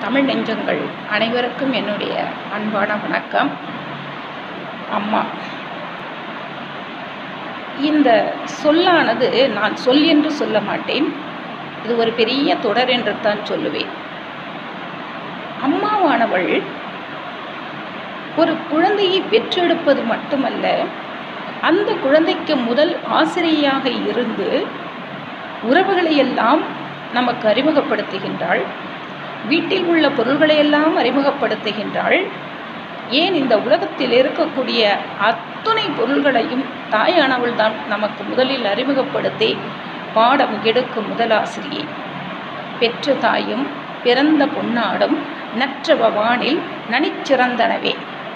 தமிழ் நெஞ்சங்கள் அனைவருக்கும் என்னுடைய அன்பான வணக்கம் அம்மா இந்த சொல்லானது நான் சொல் என்று சொல்ல மாட்டேன் இது ஒரு பெரிய தொடர் என்று தான் சொல்லுவேன் அம்மாவானவள் ஒரு குழந்தையை பெற்றெடுப்பது மட்டுமல்ல அந்த குழந்தைக்கு முதல் ஆசிரியையாக இருந்து உறவுகளையெல்லாம் நமக்கு அறிமுகப்படுத்துகின்றாள் வீட்டில் உள்ள பொருள்களையெல்லாம் அறிமுகப்படுத்துகின்றாள் ஏன் இந்த உலகத்தில் இருக்கக்கூடிய அத்துணை பொருள்களையும் தாயானவள் தான் நமக்கு முதலில் அறிமுகப்படுத்தி பாடம் எடுக்கும் முதலாசிரியை பெற்ற தாயும் பிறந்த பொன்னாடும் நற்றவ வானில் நனிச்சிறந்தனவே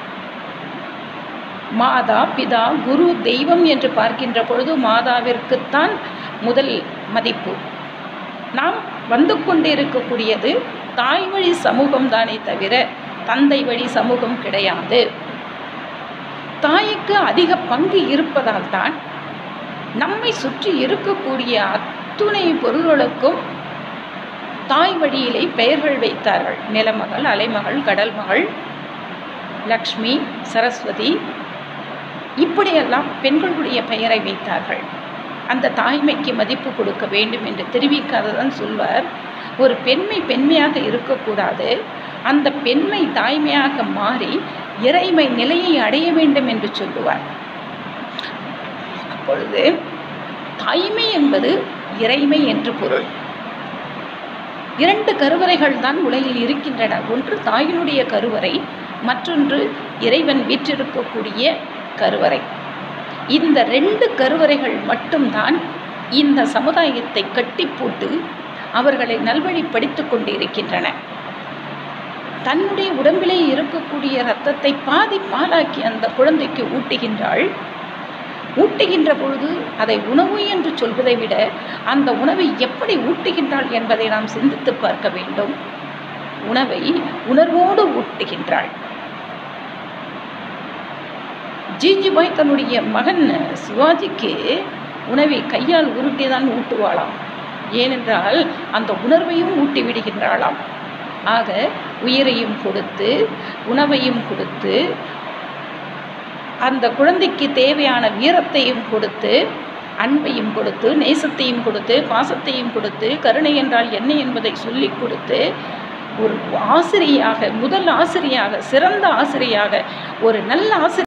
மாதா பிதா குரு தெய்வம் என்று பார்க்கின்ற பொழுது மாதாவிற்குத்தான் முதல் மதிப்பு நாம் வந்து கொண்டிருக்கக்கூடியது தாய் வழி சமூகம் தானே தவிர தந்தை வழி சமூகம் கிடையாது தாய்க்கு அதிக பங்கு இருப்பதால் தான் நம்மை சுற்றி இருக்கக்கூடிய அத்துணை பொருள்களுக்கும் தாய் வழியிலே பெயர்கள் வைத்தார்கள் நிலமகள் அலைமகள் கடல் மகள் லக்ஷ்மி சரஸ்வதி இப்படியெல்லாம் பெண்களுடைய பெயரை வைத்தார்கள் அந்த தாய்மைக்கு மதிப்பு கொடுக்க வேண்டும் என்று தெரிவிக்காததான் சொல்வார் ஒரு பெண்மை பெண்மையாக இருக்கக்கூடாது அந்த பெண்மை தாய்மையாக மாறி இறைமை நிலையை அடைய வேண்டும் என்று சொல்லுவார் அப்பொழுது தாய்மை என்பது இறைமை என்று பொருள் இரண்டு கருவறைகள் தான் உலகில் இருக்கின்றன ஒன்று தாயினுடைய கருவறை மற்றொன்று இறைவன் வீற்றிருக்கக்கூடிய கருவறை இந்த ரெண்டு கருவறைகள் மட்டும்தான் இந்த சமுதாயத்தை கட்டி போட்டு அவர்களை நல்வழிப்படுத்தி கொண்டு இருக்கின்றன தன்னுடைய உடம்பிலே இருக்கக்கூடிய இரத்தத்தை பாதி பாலாக்கி அந்த குழந்தைக்கு ஊட்டுகின்றாள் ஊட்டுகின்ற பொழுது அதை உணவு என்று சொல்வதை விட அந்த உணவை எப்படி ஊட்டுகின்றாள் என்பதை நாம் சிந்தித்து பார்க்க வேண்டும் உணவை உணர்வோடு ஊட்டுகின்றாள் ஜிஜிபாய் தன்னுடைய மகன் சிவாஜிக்கு உணவை கையால் உருட்டி தான் ஊட்டுவாளாம் ஏனென்றால் அந்த உணர்வையும் ஊட்டி விடுகின்றாளாம் ஆக உயிரையும் கொடுத்து உணவையும் கொடுத்து அந்த குழந்தைக்கு தேவையான வீரத்தையும் கொடுத்து அன்பையும் கொடுத்து நேசத்தையும் கொடுத்து பாசத்தையும் கொடுத்து கருணை என்றால் என்ன என்பதை சொல்லிக் கொடுத்து ஒரு ஆசிரியாக முதல் ஆசிரியாக சிறந்த ஆசிரியாக ஒரு நல்ல ஆசிரியர்